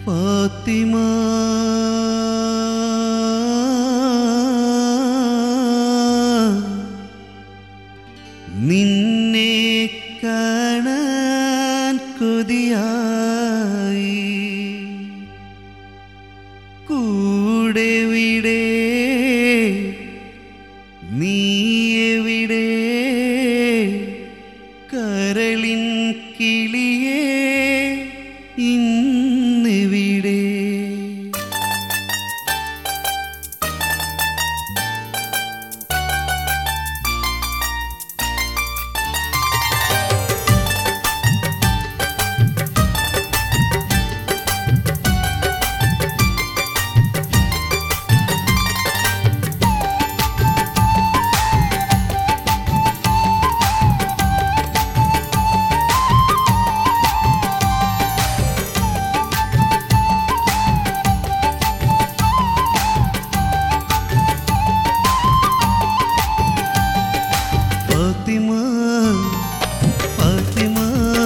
ഫാത്തിമ നിന്നെ കാണാൻ കൊതിയായി കൂടെ വിടെ നീ എവിടെ കരളിൻ കിളിയേ ഇന്നിവിടെ ഫാത്തിമ ഫാത്തിമ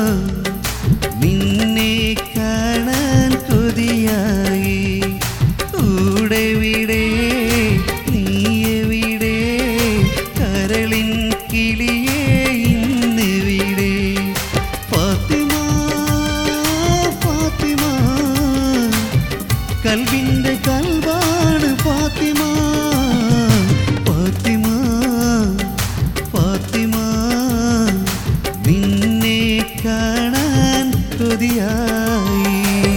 നിന്നെ കാണാൻ കൊതിയായി കൂടെ വിടെ നീ എവിടെ കരളിൻ കിളിയേ ഇന്നിവിടെ ഫാത്തിമ ഫാത്തിമ കൽവിൻ്റെ കൽവാണ് ഫാത്തിമ ഫാത്തിമ ഫാത്തിമ നിന്നെ കാണാൻ കൊതിയായി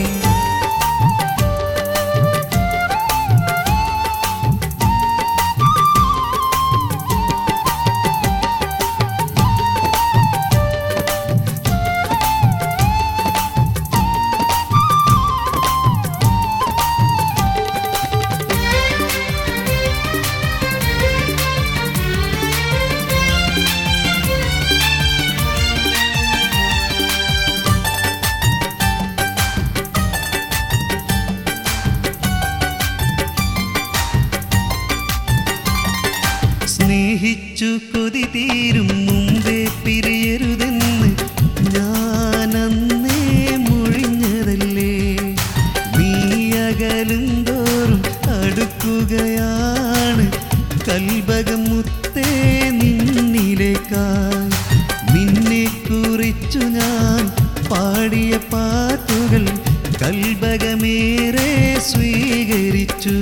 സ്നേഹിച്ചു കൊതി തീരും മുമ്പേ പിരിയരുതെന്ന് ഞാനന്നേ മൊഴിഞ്ഞതല്ലേ നീ അകലും തോറും അടുക്കുകയാണ് കൽബകം മുത്തേ നിന്നിലേക്കായി നിന്നെ കുറിച്ചു ഞാൻ പാടിയ പാട്ടുകൾ കൽബകമേറെ സ്വീകരിച്ചു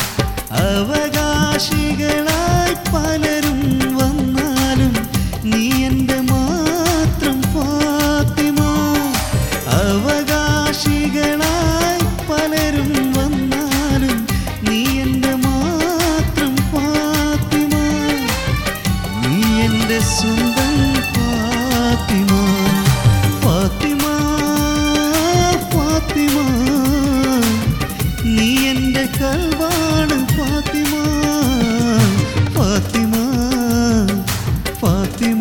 അവകാശികളായി പലരും വന്നാലും നീ എൻ്റെ മാത്രം ഫാത്തിമ അവകാശികളായി പലരും വന്നാലും നീ എൻ്റെ മാത്രം ഫാത്തിമ നീ എൻ്റെ സ്വന്തം ഫാത്തിമ ഫാത്തിമ ഫാത്തിമ നീ എൻ്റെ കൽവാണ് ഫാത്തിമ ഫാത്തിമ ഫാത്തിമ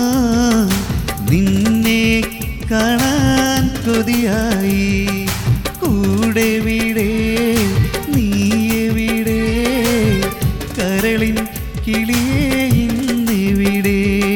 നിന്നെ കാണാൻ കൊതിയായി കൂടെ വിടെ നീ എവിടെ കരളിൻ കിളിയേ ഇന്നിവിടെ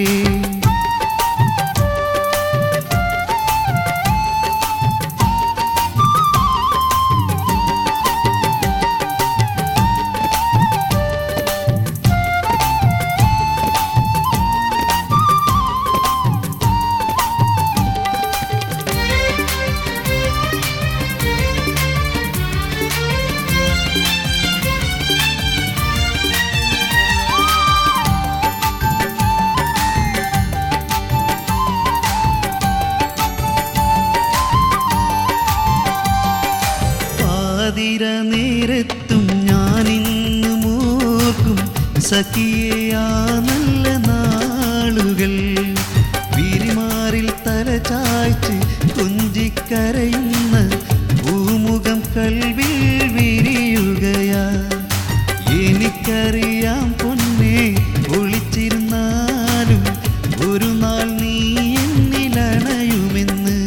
പാതിര നേരത്തും ഞാനിന്ന് മൂർക്കും സഖിയാ നല്ല നാളുകൾ വിരിമാറിൽ തല ചായ്ച്ച് കൊഞ്ചിക്കരയുന്ന പൂമുഖം കൽവിൽ വിരിയുകയാ എനിക്കറിയാം പൊന്നെ ഒളിച്ചിരുന്നാലും ഒരു നാൾ നീ എന്നിലണയുമെന്ന്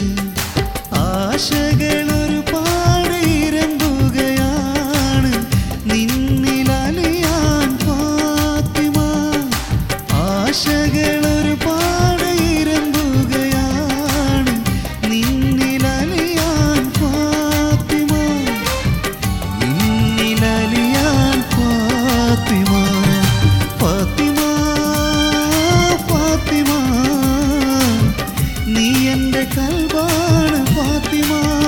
ആശകൾ ഒരുപാട് ഇരമ്പുകയാണ് നിന്നിലലിയാൻ ഫാത്തിമ ആശകൾ ഒരുപാട് ഇരമ്പുകയാണ് നിന്നിലലിയാൻ എൻ്റെ കൽവാണ് ഫാത്തിമ